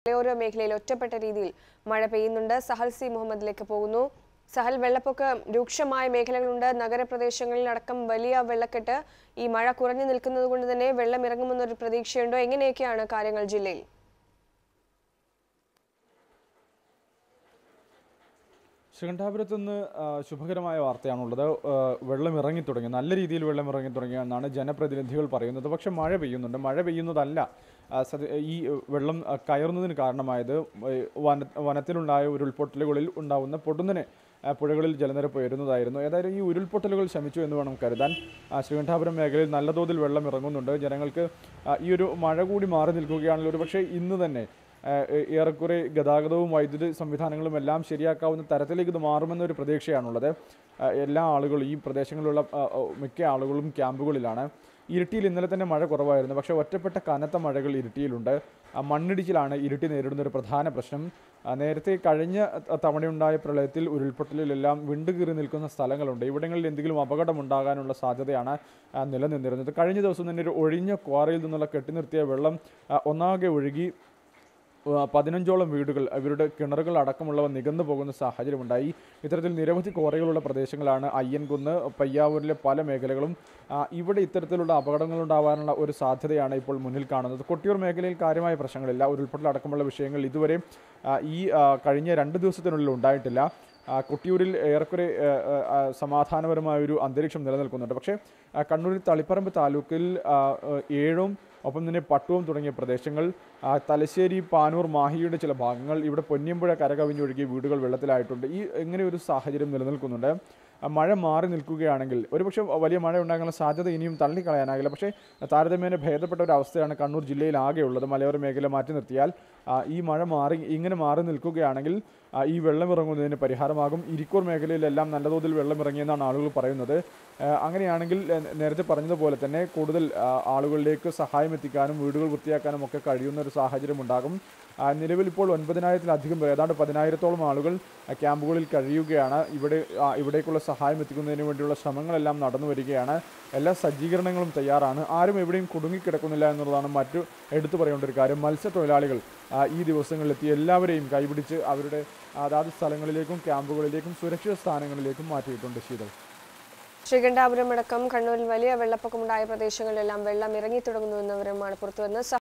മലയോര മേഖലയിൽ ഒറ്റപ്പെട്ട രീതിയിൽ മഴ പെയ്യുന്നുണ്ട് സഹൽ സി മുഹമ്മദിലേക്ക് പോകുന്നു സഹൽ വെള്ളപ്പൊക്കം രൂക്ഷമായ മേഖലകളുണ്ട് നഗരപ്രദേശങ്ങളിൽ അടക്കം വലിയ വെള്ളക്കെട്ട് ഈ മഴ കുറഞ്ഞു നിൽക്കുന്നത് കൊണ്ട് തന്നെ വെള്ളം ഇറങ്ങുമെന്നൊരു പ്രതീക്ഷയുണ്ടോ എങ്ങനെയൊക്കെയാണ് കാര്യങ്ങൾ ജില്ലയിൽ ശ്രീകണ്ഠാപുരത്ത് നിന്ന് ആ, ശുഭകരമായ വാർത്തയാണുള്ളത് ആ, വെള്ളം ഇറങ്ങി തുടങ്ങി നല്ല രീതിയിൽ വെള്ളം ഇറങ്ങി തുടങ്ങി എന്നാണ് ജനപ്രതിനിധികൾ പറയുന്നത് പക്ഷേ മഴ പെയ്യുന്നുണ്ട് മഴ പെയ്യുന്നതല്ല ആ, സത്യ- ഈ വെള്ളം ആ, കയറുന്നതിന് കാരണമായത് ഏ, വന വനത്തിലുണ്ടായ ഉരുൾപൊട്ടലുകളിൽ ഉണ്ടാവുന്ന പൊടുന്നനെ ആ, പുഴകളിൽ ജലനിരപ്പ് ഉയരുന്നതായിരുന്നു ഏതായാലും ഈ ഉരുൾപൊട്ടലുകൾ ശമിച്ചു എന്ന് വേണം കരുതാൻ ആ, ശ്രീകണ്ഠാപുരം മേഖലയിൽ നല്ല തോതിൽ വെള്ളം ഇറങ്ങുന്നുണ്ട് ജനങ്ങൾക്ക് ആ, ഈ ഒരു മഴ കൂടി മാറി നിൽക്കുകയാണെങ്കിൽ ഒരു പക്ഷേ ഇന്ന് തന്നെ ഏഹ് ഏ- ഏറെക്കുറെ ഗതാഗതവും വൈദ്യുതി സംവിധാനങ്ങളും എല്ലാം ശരിയാക്കാവുന്ന തരത്തിലേക്ക് ഇത് മാറുമെന്നൊരു പ്രതീക്ഷയാണുള്ളത് ഏഹ് എല്ലാ ആളുകളും ഈ പ്രദേശങ്ങളിലുള്ള ആ, ആ, മിക്ക ആളുകളും ക്യാമ്പുകളിലാണ് ഇരിട്ടിയിൽ ഇന്നലെ തന്നെ മഴ കുറവായിരുന്നു പക്ഷേ ഒറ്റപ്പെട്ട കനത്ത മഴകൾ ഇരിട്ടിയിലുണ്ട് ആ, മണ്ണിടിച്ചിലാണ് ഇരിട്ടി നേരിടുന്ന ഒരു പ്രധാന പ്രശ്നം ആ, നേരത്തെ കഴിഞ്ഞ ത- തവണയുണ്ടായ പ്രളയത്തിൽ ഉരുൾപൊട്ടലിലെല്ലാം വിണ്ടുകീറി നിൽക്കുന്ന സ്ഥലങ്ങളുണ്ട് ഇവിടങ്ങളിൽ എന്തെങ്കിലും അപകടം ഉണ്ടാകാനുള്ള സാധ്യതയാണ് ആ, നിലനിന്നിരുന്നത് കഴിഞ്ഞ ദിവസം തന്നെ ഒരു ഒഴിഞ്ഞ ക്വാറിയിൽ നിന്നുള്ള കെട്ടി നിർത്തിയ വെള്ളം ആ, ഒന്നാകെ ഒഴുകി ആ, പതിനഞ്ചോളം വീടുകൾ അവരുടെ കിണറുകൾ അടക്കമുള്ളവ നികന്നു പോകുന്ന സാഹചര്യമുണ്ടായി ഇത്തരത്തിൽ നിരവധി കോറകളുള്ള പ്രദേശങ്ങളാണ് അയ്യൻകുന്ന് പയ്യാവൂരിലെ പല മേഖലകളും ആ, ഇവിടെ ഇത്തരത്തിലുള്ള അപകടങ്ങൾ ഉണ്ടാവാനുള്ള ഒരു സാധ്യതയാണ് ഇപ്പോൾ മുന്നിൽ കാണുന്നത് കൊട്ടിയൂർ മേഖലയിൽ കാര്യമായ പ്രശ്നങ്ങളില്ല ഉരുൾപൊട്ടൽ അടക്കമുള്ള വിഷയങ്ങൾ ഇതുവരെ ആ, ഈ ആ, കഴിഞ്ഞ രണ്ട് ദിവസത്തിനുള്ളിൽ ഉണ്ടായിട്ടില്ല ആ, കൊട്ടിയൂരിൽ ഏറെക്കുറെ ആ, ആ, ആ, സമാധാനപരമായ ഒരു അന്തരീക്ഷം നിലനിൽക്കുന്നുണ്ട് പക്ഷേ ആ, കണ്ണൂരിൽ തളിപ്പറമ്പ് താലൂക്കിൽ ആ, ആ, ഏഴും ഒപ്പം തന്നെ പട്ടുവം തുടങ്ങിയ പ്രദേശങ്ങൾ ആ, തലശ്ശേരി പാനൂർ മാഹിയുടെ ചില ഭാഗങ്ങൾ ഇവിടെ പൊന്നിയമ്പുഴ കരകവിഞ്ഞൊഴുകിയ വീടുകൾ വെള്ളത്തിലായിട്ടുണ്ട് ഈ ഇങ്ങനെ ഒരു സാഹചര്യം നിലനിൽക്കുന്നുണ്ട് ആ, മഴ മാറി നിൽക്കുകയാണെങ്കിൽ ഒരുപക്ഷെ വലിയ മഴ ഉണ്ടാകാനുള്ള സാധ്യത ഇനിയും തള്ളിക്കളയാനാകില്ല പക്ഷേ താരതമ്യേന ഭേദപ്പെട്ട ഒരു അവസ്ഥയാണ് കണ്ണൂർ ജില്ലയിൽ ആകെയുള്ളത് മലയോര മേഖല മാറ്റി നിർത്തിയാൽ ആ, ഈ മഴ മാറി ഇങ്ങനെ മാറി നിൽക്കുകയാണെങ്കിൽ ആ, ഈ വെള്ളം ഇറങ്ങുന്നതിന് പരിഹാരമാകും ഇരിക്കൂർ മേഖലയിലെല്ലാം നല്ല തോതിൽ വെള്ളം ഇറങ്ങിയെന്നാണ് ആളുകൾ പറയുന്നത് ആ, അങ്ങനെയാണെങ്കിൽ ഏ, നേരത്തെ പറഞ്ഞതുപോലെ തന്നെ കൂടുതൽ ആ, ആളുകളിലേക്ക് സഹായം എത്തിക്കാനും വീടുകൾ വൃത്തിയാക്കാനും ഒക്കെ കഴിയുന്ന ഒരു സാഹചര്യം ഉണ്ടാകും ആ, നിലവിൽ ഇപ്പോൾ ഒൻപതിനായിരത്തിലധികം പേർ ഏതാണ്ട് പതിനായിരത്തോളം ആളുകൾ ആ, ക്യാമ്പുകളിൽ കഴിയുകയാണ് ഇവിടെ ആ, ഇവിടേക്കുള്ള സഹായം എത്തിക്കുന്നതിന് വേണ്ടിയുള്ള ശ്രമങ്ങളെല്ലാം നടന്നു വരികയാണ് എല്ലാ സജ്ജീകരണങ്ങളും തയ്യാറാണ് ആരും എവിടെയും കുടുങ്ങിക്കിടക്കുന്നില്ല എന്നുള്ളതാണ് മറ്റു എടുത്തു പറയേണ്ട ഒരു കാര്യം മത്സ്യത്തൊഴിലാളികൾ ആ, ഈ ദിവസങ്ങളിലെത്തി എല്ലാവരെയും കൈപിടിച്ച് അവരുടെ അതാത് സ്ഥലങ്ങളിലേക്കും ക്യാമ്പുകളിലേക്കും സുരക്ഷിത സ്ഥാനങ്ങളിലേക്കും മാറ്റിയിട്ടുണ്ട് ശീതൾ ശ്രീകണ്ഠാപുരം അടക്കം കണ്ണൂരിൽ വലിയ വെള്ളപ്പൊക്കമുണ്ടായ പ്രദേശങ്ങളിലെല്ലാം വെള്ളം ഇറങ്ങി തുടങ്ങുന്നുവെന്ന വിവരമാണ് പുറത്തുവരുന്നത്